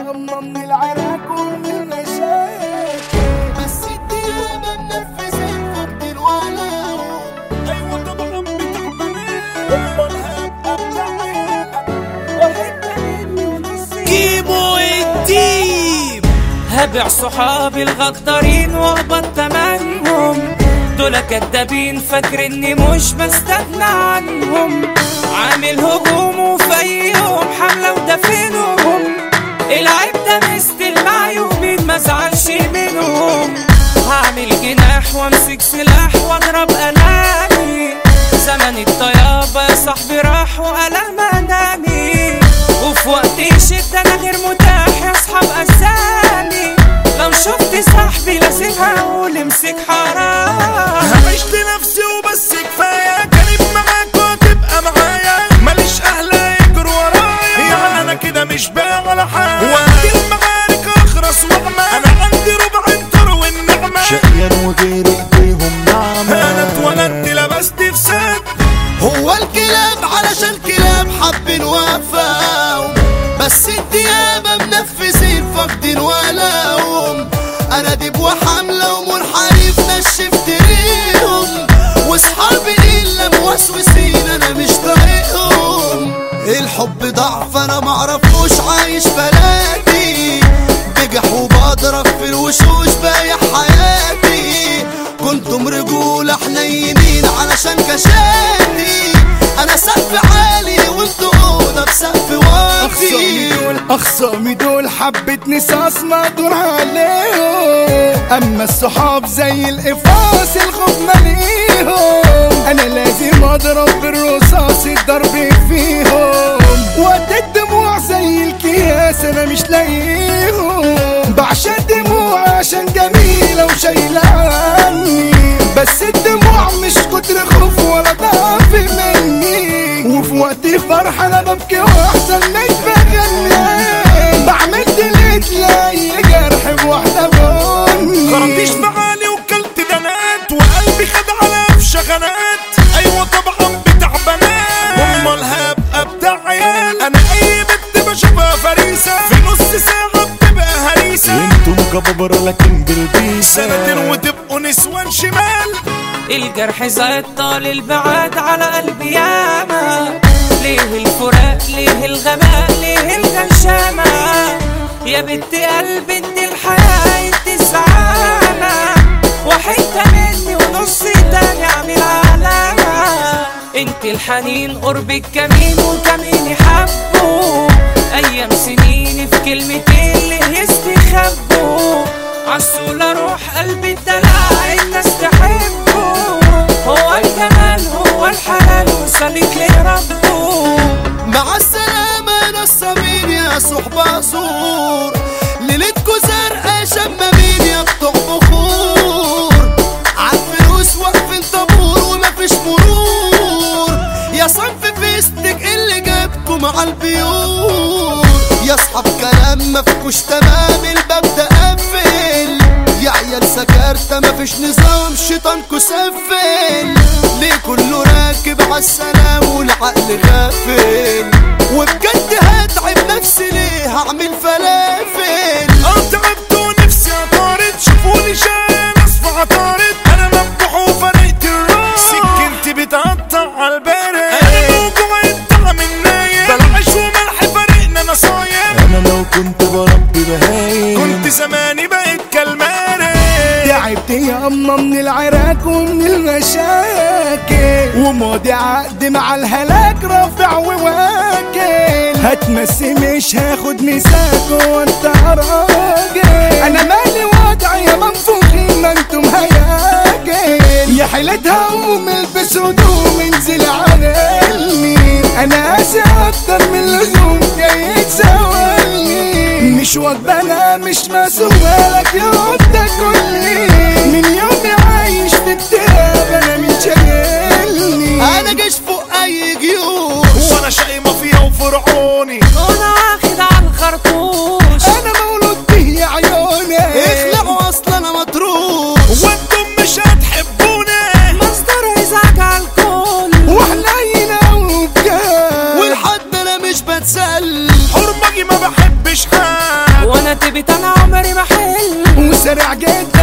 ياما من العراك ومن المشاكل بس الديابة منفذين فوق الولو ايوه طبعا بتعبانين امال هبقى بتاعي وحتة مني ونصي كيمو الديب هبع صحابي الغدارين واقبض تمنهم دول كدابين فاكر اني مش بستغنى عنهم عامل هجوم وفي أي يوم حملة ودفنهم العيب ده مستل معيوبين ما زعلش منهم هعمل جناح وامسك سلاح واضرب الامي زمن الطيابة يا صاحبي راح وقلم انامي وفي وقت الشدة انا غير متاح يا اصحاب اسامي لو شفت صاحبي لازم هقول امسك حرام عشت نفسي وبس كفايه كريم معاك وتبقى معايا ماليش اهل يجروا ورايا يعني انا كده مش باع ولا حاجه وقت المعارك اخرس واعمى انا عندي ربع الدار والنعمه شقيان وغير ايديهم نعمة انا اتولدت لبست في سد هو الكلاب علشان كلاب حابين وفاهم بس الديابة منفذين فاقدين ولهم انا ديب وحملة ومنحرف نشفت ريهم واصحابي الا موسوسين انا مش طايقهم الحب ضعف انا معرفوش عايش بلادي بجح وبضرب في الوشوش بايع حياتي كنتم رجولة حنينين علشان كشاتي انا سقف عالي وانتوا اوضه بسقف واطي اخصامي دول حبة نساس مقدور عليهم اما الصحاب زي القفاص الخوف مليهم انا لازم اضرب بالرصاص الضرب فيهم وقت الدموع زي الكياس انا مش لاقيهم بعشق الدموع عشان جميلة وشايلة عني بس الدموع مش كتر خوف ولا ضعف مني وفي وقت فرح انا ببكي واحسن مش بغني بعمل ديليت لاي جرح بواحدة بني خرجتش معالي وكلت دنات وقلبي خد على شغنات ايوه طبعا بتاع بنات امال هبقى بتاع عيال انا اي بنت بشوفها فريسة في نص ساعة بتبقى هريسة انتم كبابرة لكن بالبيسة سنتين وتبقوا نسوان شمال الجرح زاد طال البعاد على قلبي ياما ليه الفراق ليه الغباء ليه الغشامة يا بنت قلبي انت الحياة انت السعادة وحتة مني ونص تاني اعمل علامة انت الحنين قربك كمين وكمين حبه ايام سنين في كلمتين ليه يستخبوا عالسولة روح قلبي الدلع الناس تحبه هو الجمال هو الحلال وصلت لربه مع السلامة انا الصميم يا صحبة زور ليلتكو زرقاء شمامين يا بتوع بخور عالفلوس واقفين طابور ومفيش مرور يا صنف فيستك اللي جابكم على البيوت يا اصحاب كلام مفكوش تمام الباب ده قفل يا عيال سكرتة مفيش نظام شيطانكو سفل ليه كله راكب عالسلام والعقل غافل وبجد هتعب نفسي ليه هعمل فلافل اه تعبت ونفسي اطارد شوفوني شايل اصفى عطارد انا مفتوح وفرقت الراس سكنتي بتقطع على البارد انا موجوع الطعم النايم بلعش وملح فرقنا نصايم انا لو كنت بربي بهايم كنت زماني بقيت كالمارد تعبت يا اما من العراك ومن المشاكل وماضي عقد مع الهلاك رافع وواكل هتمسي مش هاخد مساك وانت راجل انا مالي وضعي يا منفوخين ما انتم هياكل يا حيلتها قوم البس هدوم انزل على المين انا قاسي اكتر من اللزوم جاي تساويني مش واجبة انا مش مسؤولة لك يوم تاكلني من يومي عايش في اكتئاب انا مش شايلني انا جيش فوق اي جيوش وانا شقي مافيا وفرعوني وانا واخد على الخرطوش انا مولود به يا عيوني اخلعوا اصلا انا مطروش وانتم مش هتحبوني مصدر ازعاج على الكل وحنينة وبجد والحد انا مش بتسل حرمجي ما بحبش حد جدا